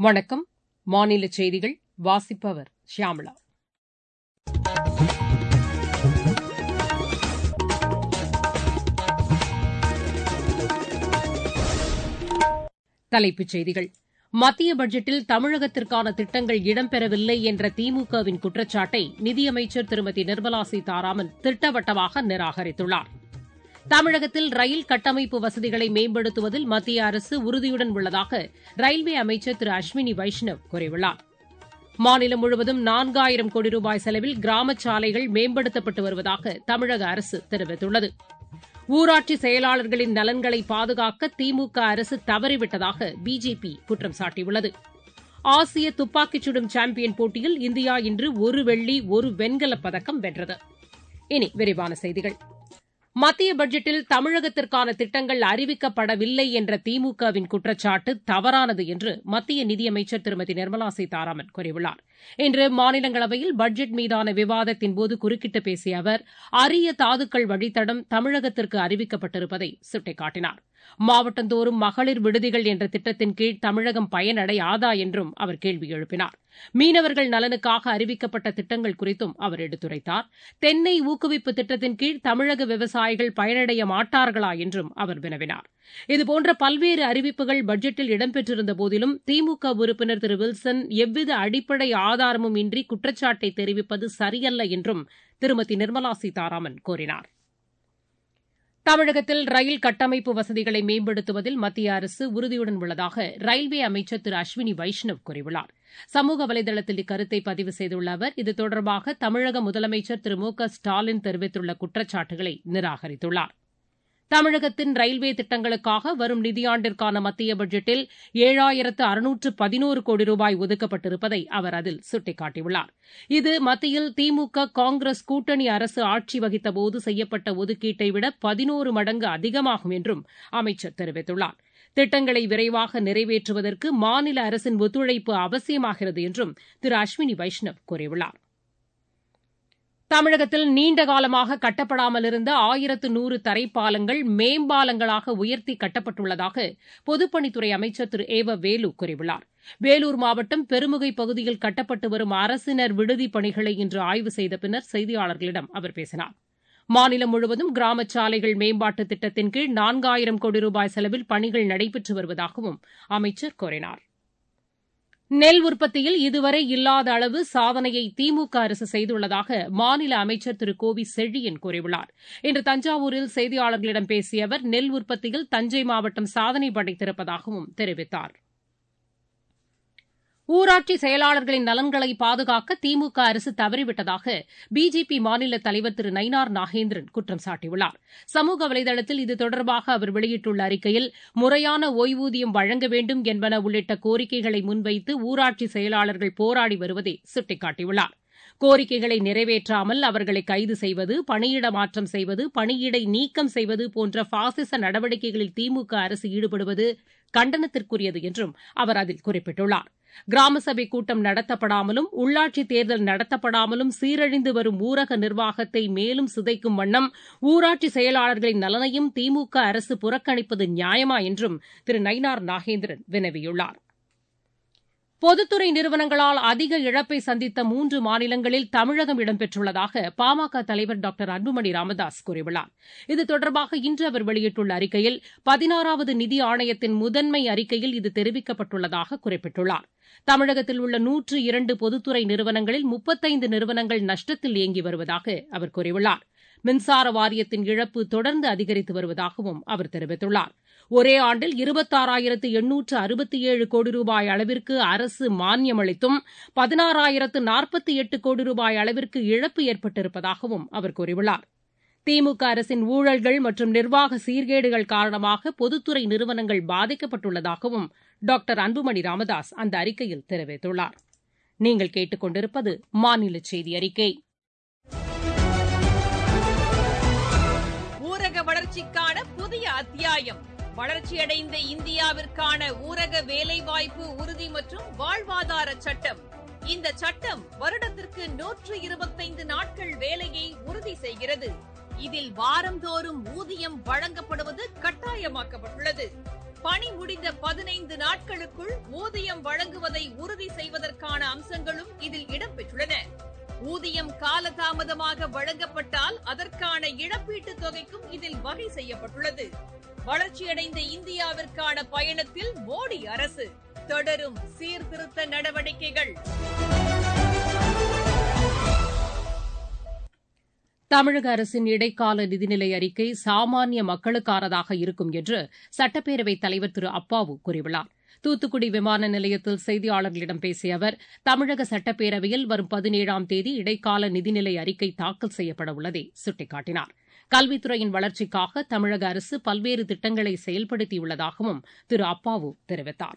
வணக்கம் மாநில செய்திகள் வாசிப்பவர் ஷியாமளா தலைப்புச் செய்திகள் மத்திய பட்ஜெட்டில் தமிழகத்திற்கான திட்டங்கள் இடம்பெறவில்லை என்ற திமுகவின் குற்றச்சாட்டை நிதியமைச்சர் திருமதி நிர்மலா சீதாராமன் திட்டவட்டமாக நிராகரித்துள்ளார் தமிழகத்தில் ரயில் கட்டமைப்பு வசதிகளை மேம்படுத்துவதில் மத்திய அரசு உறுதியுடன் உள்ளதாக ரயில்வே அமைச்சர் திரு அஸ்வினி வைஷ்ணவ் கூறியுள்ளார் மாநிலம் முழுவதும் நான்காயிரம் கோடி ரூபாய் செலவில் கிராம சாலைகள் மேம்படுத்தப்பட்டு வருவதாக தமிழக அரசு தெரிவித்துள்ளது ஊராட்சி செயலாளர்களின் நலன்களை பாதுகாக்க திமுக அரசு தவறிவிட்டதாக பிஜேபி குற்றம் சாட்டியுள்ளது ஆசிய துப்பாக்கிச் சுடும் சாம்பியன் போட்டியில் இந்தியா இன்று ஒரு வெள்ளி ஒரு வெண்கலப் பதக்கம் வென்றது இனி விரிவான செய்திகள் மத்திய பட்ஜெட்டில் தமிழகத்திற்கான திட்டங்கள் அறிவிக்கப்படவில்லை என்ற திமுகவின் குற்றச்சாட்டு தவறானது என்று மத்திய நிதியமைச்சர் திருமதி நிர்மலா சீதாராமன் கூறியுள்ளார் இன்று மாநிலங்களவையில் பட்ஜெட் மீதான விவாதத்தின்போது குறுக்கிட்டு பேசிய அவர் அரிய தாதுக்கள் வழித்தடம் தமிழகத்திற்கு அறிவிக்கப்பட்டிருப்பதை சுட்டிக்காட்டினார் மாவட்டந்தோறும் மகளிர் விடுதிகள் என்ற திட்டத்தின் கீழ் தமிழகம் பயனடையாதா என்றும் அவர் கேள்வி எழுப்பினார் மீனவர்கள் நலனுக்காக அறிவிக்கப்பட்ட திட்டங்கள் குறித்தும் அவர் எடுத்துரைத்தார் தென்னை ஊக்குவிப்பு திட்டத்தின் கீழ் தமிழக விவசாயிகள் பயனடைய மாட்டார்களா என்றும் அவர் வினவினார் இதுபோன்ற பல்வேறு அறிவிப்புகள் பட்ஜெட்டில் இடம்பெற்றிருந்த போதிலும் திமுக உறுப்பினர் திரு வில்சன் எவ்வித அடிப்படை ஆதாரமும் இன்றி குற்றச்சாட்டை தெரிவிப்பது சரியல்ல என்றும் திருமதி நிர்மலா சீதாராமன் கூறினார் தமிழகத்தில் ரயில் கட்டமைப்பு வசதிகளை மேம்படுத்துவதில் மத்திய அரசு உறுதியுடன் உள்ளதாக ரயில்வே அமைச்சர் திரு அஸ்வினி வைஷ்ணவ் கூறியுள்ளார் சமூக வலைதளத்தில் இக்கருத்தை பதிவு செய்துள்ள அவர் இது தொடர்பாக தமிழக முதலமைச்சர் திரு மு க ஸ்டாலின் தெரிவித்துள்ள குற்றச்சாட்டுகளை நிராகரித்துள்ளார் தமிழகத்தின் ரயில்வே திட்டங்களுக்காக வரும் நிதியாண்டிற்கான மத்திய பட்ஜெட்டில் ஏழாயிரத்து அறுநூற்று பதினோரு கோடி ரூபாய் ஒதுக்கப்பட்டிருப்பதை அவர் அதில் சுட்டிக்காட்டியுள்ளார் இது மத்தியில் திமுக காங்கிரஸ் கூட்டணி அரசு ஆட்சி வகித்தபோது செய்யப்பட்ட ஒதுக்கீட்டை விட பதினோரு மடங்கு அதிகமாகும் என்றும் அமைச்சர் தெரிவித்துள்ளார் திட்டங்களை விரைவாக நிறைவேற்றுவதற்கு மாநில அரசின் ஒத்துழைப்பு அவசியமாகிறது என்றும் திரு அஸ்வினி வைஷ்ணவ் கூறியுள்ளார் தமிழகத்தில் நீண்ட காலமாக கட்டப்படாமல் இருந்த ஆயிரத்து நூறு தரைப்பாலங்கள் மேம்பாலங்களாக உயர்த்தி கட்டப்பட்டுள்ளதாக பொதுப்பணித்துறை அமைச்சர் திரு ஏ வ வேலு கூறியுள்ளார் வேலூர் மாவட்டம் பெருமுகை பகுதியில் கட்டப்பட்டு வரும் அரசினர் விடுதி பணிகளை இன்று ஆய்வு செய்த பின்னர் செய்தியாளர்களிடம் அவர் பேசினார் மாநிலம் முழுவதும் கிராம சாலைகள் மேம்பாட்டு திட்டத்தின் கீழ் நான்காயிரம் கோடி ரூபாய் செலவில் பணிகள் நடைபெற்று வருவதாகவும் அமைச்சர் கூறினார் நெல் உற்பத்தியில் இதுவரை இல்லாத அளவு சாதனையை திமுக அரசு செய்துள்ளதாக மாநில அமைச்சர் திரு கோவி செழியன் கூறியுள்ளார் இன்று தஞ்சாவூரில் செய்தியாளர்களிடம் பேசிய அவர் நெல் உற்பத்தியில் தஞ்சை மாவட்டம் சாதனை படைத்திருப்பதாகவும் தெரிவித்தார் ஊராட்சி செயலாளர்களின் நலன்களை பாதுகாக்க திமுக அரசு தவறிவிட்டதாக பிஜேபி மாநில தலைவர் திரு நயினார் நாகேந்திரன் குற்றம் சாட்டியுள்ளார் சமூக வலைதளத்தில் இது தொடர்பாக அவர் வெளியிட்டுள்ள அறிக்கையில் முறையான ஒய்வூதியம் வழங்க வேண்டும் என்பன உள்ளிட்ட கோரிக்கைகளை முன்வைத்து ஊராட்சி செயலாளர்கள் போராடி வருவதை சுட்டிக்காட்டியுள்ளார் கோரிக்கைகளை நிறைவேற்றாமல் அவர்களை கைது செய்வது பணியிட மாற்றம் செய்வது பணியிடை நீக்கம் செய்வது போன்ற பாசிச நடவடிக்கைகளில் திமுக அரசு ஈடுபடுவது கண்டனத்திற்குரியது என்றும் அவர் அதில் குறிப்பிட்டுள்ளார் கிராம சபை கூட்டம் நடத்தப்படாமலும் உள்ளாட்சித் தேர்தல் நடத்தப்படாமலும் சீரழிந்து வரும் ஊரக நிர்வாகத்தை மேலும் சிதைக்கும் வண்ணம் ஊராட்சி செயலாளர்களின் நலனையும் திமுக அரசு புறக்கணிப்பது நியாயமா என்றும் திரு நயினார் நாகேந்திரன் வினவியுள்ளார் பொதுத்துறை நிறுவனங்களால் அதிக இழப்பை சந்தித்த மூன்று மாநிலங்களில் தமிழகம் இடம்பெற்றுள்ளதாக பாமக தலைவர் டாக்டர் அன்புமணி ராமதாஸ் கூறியுள்ளார் இது தொடர்பாக இன்று அவர் வெளியிட்டுள்ள அறிக்கையில் பதினாறாவது நிதி ஆணையத்தின் முதன்மை அறிக்கையில் இது தெரிவிக்கப்பட்டுள்ளதாக குறிப்பிட்டுள்ளார் தமிழகத்தில் உள்ள நூற்று இரண்டு பொதுத்துறை நிறுவனங்களில் முப்பத்தைந்து நிறுவனங்கள் நஷ்டத்தில் இயங்கி வருவதாக அவர் கூறியுள்ளார் மின்சார வாரியத்தின் இழப்பு தொடர்ந்து அதிகரித்து வருவதாகவும் அவர் தெரிவித்துள்ளார் ஒரே ஆண்டில் இருபத்தாறாயிரத்து எண்ணூற்று அறுபத்தி ஏழு கோடி ரூபாய் அளவிற்கு அரசு மானியம் அளித்தும் பதினாறாயிரத்து நாற்பத்தி எட்டு கோடி ரூபாய் அளவிற்கு இழப்பு ஏற்பட்டிருப்பதாகவும் அவர் கூறியுள்ளார் திமுக அரசின் ஊழல்கள் மற்றும் நிர்வாக சீர்கேடுகள் காரணமாக பொதுத்துறை நிறுவனங்கள் பாதிக்கப்பட்டுள்ளதாகவும் டாக்டர் அன்புமணி ராமதாஸ் அந்த அறிக்கையில் தெரிவித்துள்ளார் நீங்கள் கேட்டுக் கொண்டிருப்பது மாநில செய்தி அறிக்கை ஊரக வளர்ச்சிக்கான புதிய அத்தியாயம் வளர்ச்சியடைந்த இந்தியாவிற்கான ஊரக வேலைவாய்ப்பு உறுதி மற்றும் வாழ்வாதார சட்டம் இந்த சட்டம் வருடத்திற்கு நூற்று இருபத்தைந்து நாட்கள் வேலையை உறுதி செய்கிறது இதில் வாரந்தோறும் ஊதியம் வழங்கப்படுவது கட்டாயமாக்கப்பட்டுள்ளது பணி முடிந்த பதினைந்து நாட்களுக்குள் ஊதியம் வழங்குவதை உறுதி செய்வதற்கான அம்சங்களும் இதில் இடம்பெற்றுள்ளன ஊதியம் காலதாமதமாக வழங்கப்பட்டால் அதற்கான இழப்பீட்டுத் தொகைக்கும் இதில் வகை செய்யப்பட்டுள்ளது வளர்ச்சியடைந்த இந்தியாவிற்கான பயணத்தில் மோடி அரசு தொடரும் சீர்திருத்த நடவடிக்கைகள் தமிழக அரசின் இடைக்கால நிதிநிலை அறிக்கை சாமானிய மக்களுக்கானதாக இருக்கும் என்று சட்டப்பேரவைத் தலைவர் திரு அப்பாவு கூறியுள்ளார் தூத்துக்குடி விமான நிலையத்தில் செய்தியாளர்களிடம் பேசிய அவர் தமிழக சட்டப்பேரவையில் வரும் பதினேழாம் தேதி இடைக்கால நிதிநிலை அறிக்கை தாக்கல் செய்யப்பட உள்ளதை சுட்டிக்காட்டினார் கல்வித்துறையின் வளர்ச்சிக்காக தமிழக அரசு பல்வேறு திட்டங்களை செயல்படுத்தியுள்ளதாகவும் திரு அப்பாவு தெரிவித்தார்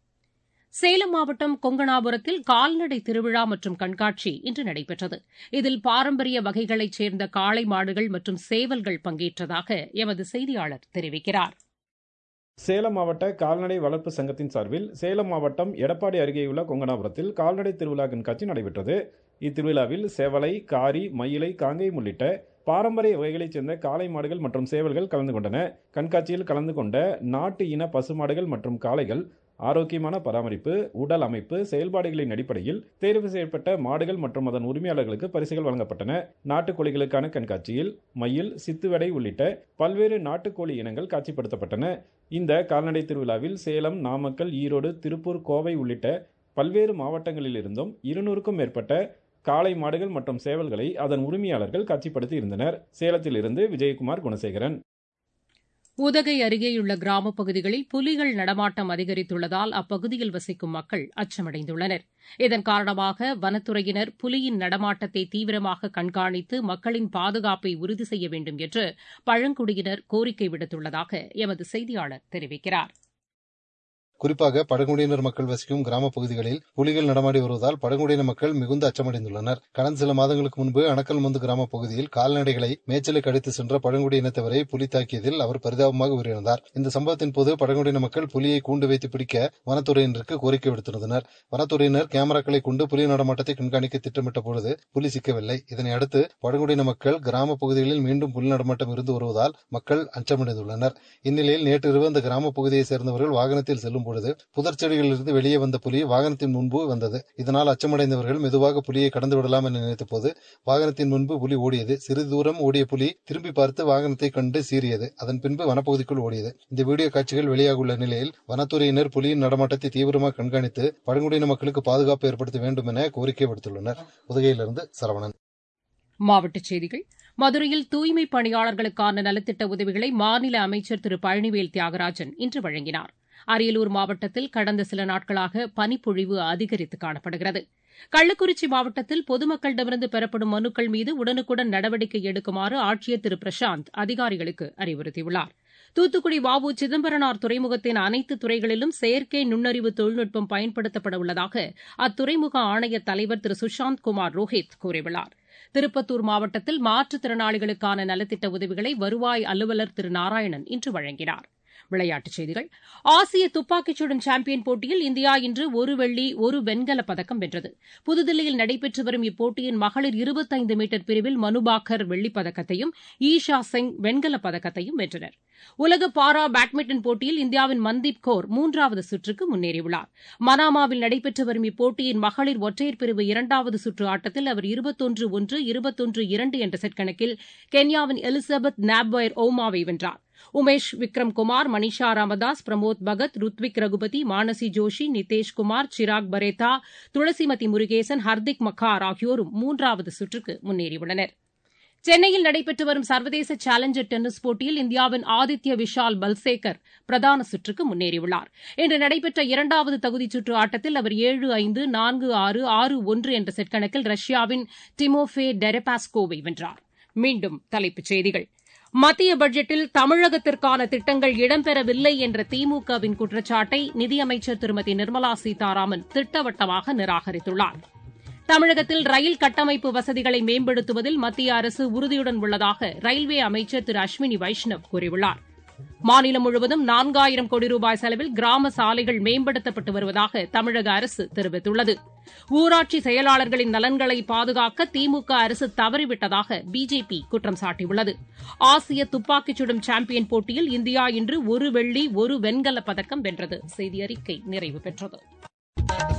சேலம் மாவட்டம் கொங்கணாபுரத்தில் கால்நடை திருவிழா மற்றும் கண்காட்சி இன்று நடைபெற்றது இதில் பாரம்பரிய வகைகளைச் சேர்ந்த காளை மாடுகள் மற்றும் சேவல்கள் பங்கேற்றதாக எமது செய்தியாளர் தெரிவிக்கிறார் சேலம் மாவட்ட கால்நடை வளர்ப்பு சங்கத்தின் சார்பில் சேலம் மாவட்டம் எடப்பாடி அருகேயுள்ள கொங்கனாபுரத்தில் கால்நடை திருவிழா கண்காட்சி நடைபெற்றது இத்திருவிழாவில் சேவலை காரி மயிலை காங்கேயம் உள்ளிட்ட பாரம்பரிய வகைகளைச் சேர்ந்த காளை மாடுகள் மற்றும் சேவல்கள் கலந்து கொண்டன கண்காட்சியில் கலந்து கொண்ட நாட்டு இன பசுமாடுகள் மற்றும் காளைகள் ஆரோக்கியமான பராமரிப்பு உடல் அமைப்பு செயல்பாடுகளின் அடிப்படையில் தேர்வு செய்யப்பட்ட மாடுகள் மற்றும் அதன் உரிமையாளர்களுக்கு பரிசுகள் வழங்கப்பட்டன நாட்டுக்கோழிகளுக்கான கண்காட்சியில் மயில் சித்துவடை உள்ளிட்ட பல்வேறு நாட்டுக்கோழி இனங்கள் காட்சிப்படுத்தப்பட்டன இந்த கால்நடை திருவிழாவில் சேலம் நாமக்கல் ஈரோடு திருப்பூர் கோவை உள்ளிட்ட பல்வேறு மாவட்டங்களில் இருந்தும் இருநூறுக்கும் மேற்பட்ட காளை மாடுகள் மற்றும் சேவல்களை அதன் உரிமையாளர்கள் காட்சிப்படுத்தி இருந்தனர் சேலத்திலிருந்து விஜயகுமார் குணசேகரன் உதகை அருகேயுள்ள கிராமப் பகுதிகளில் புலிகள் நடமாட்டம் அதிகரித்துள்ளதால் அப்பகுதியில் வசிக்கும் மக்கள் அச்சமடைந்துள்ளனர் இதன் காரணமாக வனத்துறையினர் புலியின் நடமாட்டத்தை தீவிரமாக கண்காணித்து மக்களின் பாதுகாப்பை உறுதி செய்ய வேண்டும் என்று பழங்குடியினர் கோரிக்கை விடுத்துள்ளதாக எமது செய்தியாளர் தெரிவிக்கிறார் குறிப்பாக பழங்குடியினர் மக்கள் வசிக்கும் கிராமப் பகுதிகளில் புலிகள் நடமாடி வருவதால் பழங்குடியின மக்கள் மிகுந்த அச்சமடைந்துள்ளனர் கடந்த சில மாதங்களுக்கு முன்பு அணக்கல் மந்து கிராமப் பகுதியில் கால்நடைகளை மேய்ச்சலுக்கு அடித்து சென்ற பழங்குடியினத்தவரை புலி தாக்கியதில் அவர் பரிதாபமாக உயிரிழந்தார் இந்த சம்பவத்தின் போது பழங்குடியின மக்கள் புலியை கூண்டு வைத்து பிடிக்க வனத்துறையினருக்கு கோரிக்கை விடுத்திருந்தனர் வனத்துறையினர் கேமராக்களை கொண்டு புலி நடமாட்டத்தை கண்காணிக்க திட்டமிட்ட பொழுது புலி சிக்கவில்லை இதனை அடுத்து பழங்குடியின மக்கள் கிராமப் பகுதிகளில் மீண்டும் புலி நடமாட்டம் இருந்து வருவதால் மக்கள் அச்சமடைந்துள்ளனர் இந்நிலையில் நேற்றிரவு அந்த கிராமப் பகுதியைச் சேர்ந்தவர்கள் வாகனத்தில் செல்லும் பொழுது புதர் செடிகளிலிருந்து வெளியே வந்த புலி வாகனத்தின் முன்பு வந்தது இதனால் அச்சமடைந்தவர்கள் மெதுவாக புலியை கடந்து விடலாம் என நினைத்த போது வாகனத்தின் முன்பு புலி ஓடியது சிறிது தூரம் ஓடிய புலி திரும்பி பார்த்து வாகனத்தை கண்டு சீறியது அதன் பின்பு வனப்பகுதிக்குள் ஓடியது இந்த வீடியோ காட்சிகள் வெளியாகுள்ள நிலையில் வனத்துறையினர் புலியின் நடமாட்டத்தை தீவிரமாக கண்காணித்து பழங்குடியின மக்களுக்கு பாதுகாப்பு ஏற்படுத்த வேண்டும் என கோரிக்கை விடுத்துள்ளனர் உதகையிலிருந்து சரவணன் மாவட்டச் செய்திகள் மதுரையில் தூய்மைப் பணியாளர்களுக்கான நலத்திட்ட உதவிகளை மாநில அமைச்சர் திரு பழனிவேல் தியாகராஜன் இன்று வழங்கினார் அரியலூர் மாவட்டத்தில் கடந்த சில நாட்களாக பனிப்பொழிவு அதிகரித்து காணப்படுகிறது கள்ளக்குறிச்சி மாவட்டத்தில் பொதுமக்களிடமிருந்து பெறப்படும் மனுக்கள் மீது உடனுக்குடன் நடவடிக்கை எடுக்குமாறு ஆட்சியர் திரு பிரசாந்த் அதிகாரிகளுக்கு அறிவுறுத்தியுள்ளார் தூத்துக்குடி வ உ சிதம்பரனார் துறைமுகத்தின் அனைத்து துறைகளிலும் செயற்கை நுண்ணறிவு தொழில்நுட்பம் பயன்படுத்தப்பட உள்ளதாக அத்துறைமுக ஆணைய தலைவர் திரு சுஷாந்த் குமார் ரோஹித் கூறியுள்ளார் திருப்பத்தூர் மாவட்டத்தில் மாற்றுத்திறனாளிகளுக்கான நலத்திட்ட உதவிகளை வருவாய் அலுவலர் திரு நாராயணன் இன்று வழங்கினார் விளையாட்டுச் செய்திகள் ஆசிய துப்பாக்கிச் சுடும் சாம்பியன் போட்டியில் இந்தியா இன்று ஒரு வெள்ளி ஒரு வெண்கலப் பதக்கம் வென்றது புதுதில்லியில் நடைபெற்று வரும் இப்போட்டியின் மகளிர் இருபத்தைந்து மீட்டர் பிரிவில் மனுபாக்கர் வெள்ளிப் பதக்கத்தையும் ஈஷா சிங் வெண்கலப் பதக்கத்தையும் வென்றனர் உலக பாரா பேட்மிண்டன் போட்டியில் இந்தியாவின் மன்தீப் கௌர் மூன்றாவது சுற்றுக்கு முன்னேறியுள்ளார் மனாமாவில் நடைபெற்று வரும் இப்போட்டியின் மகளிர் ஒற்றையர் பிரிவு இரண்டாவது சுற்று ஆட்டத்தில் அவர் இருபத்தொன்று ஒன்று இருபத்தொன்று இரண்டு என்ற செட் கணக்கில் கென்யாவின் எலிசபெத் நாப்வயர் ஓமாவை வென்றார் உமேஷ் விக்ரம் குமார் மனிஷா ராமதாஸ் பிரமோத் பகத் ருத்விக் ரகுபதி மானசி ஜோஷி நிதேஷ் குமார் சிராக் பரேதா துளசிமதி முருகேசன் ஹர்திக் மக்கார் ஆகியோரும் மூன்றாவது சுற்றுக்கு முன்னேறியுள்ளனர் சென்னையில் நடைபெற்று வரும் சர்வதேச சேலஞ்சர் டென்னிஸ் போட்டியில் இந்தியாவின் ஆதித்ய விஷால் பல்சேகர் பிரதான சுற்றுக்கு முன்னேறியுள்ளார் இன்று நடைபெற்ற இரண்டாவது தகுதிச் சுற்று ஆட்டத்தில் அவர் ஏழு ஐந்து நான்கு ஆறு ஆறு ஒன்று என்ற செட் கணக்கில் ரஷ்யாவின் டிமோஃபே டெரபாஸ்கோவை வென்றார் மீண்டும் தலைப்புச் செய்திகள் மத்திய பட்ஜெட்டில் தமிழகத்திற்கான திட்டங்கள் இடம்பெறவில்லை என்ற திமுகவின் குற்றச்சாட்டை நிதியமைச்சர் திருமதி நிர்மலா சீதாராமன் திட்டவட்டமாக நிராகரித்துள்ளார் தமிழகத்தில் ரயில் கட்டமைப்பு வசதிகளை மேம்படுத்துவதில் மத்திய அரசு உறுதியுடன் உள்ளதாக ரயில்வே அமைச்சர் திரு அஸ்வினி வைஷ்ணவ் கூறியுள்ளார் மாநிலம் முழுவதும் நான்காயிரம் கோடி ரூபாய் செலவில் கிராம சாலைகள் மேம்படுத்தப்பட்டு வருவதாக தமிழக அரசு தெரிவித்துள்ளது ஊராட்சி செயலாளர்களின் நலன்களை பாதுகாக்க திமுக அரசு தவறிவிட்டதாக பிஜேபி குற்றம் சாட்டியுள்ளது ஆசிய துப்பாக்கிச் சுடும் சாம்பியன் போட்டியில் இந்தியா இன்று ஒரு வெள்ளி ஒரு வெண்கலப் பதக்கம் வென்றது செய்தி அறிக்கை நிறைவு பெற்றது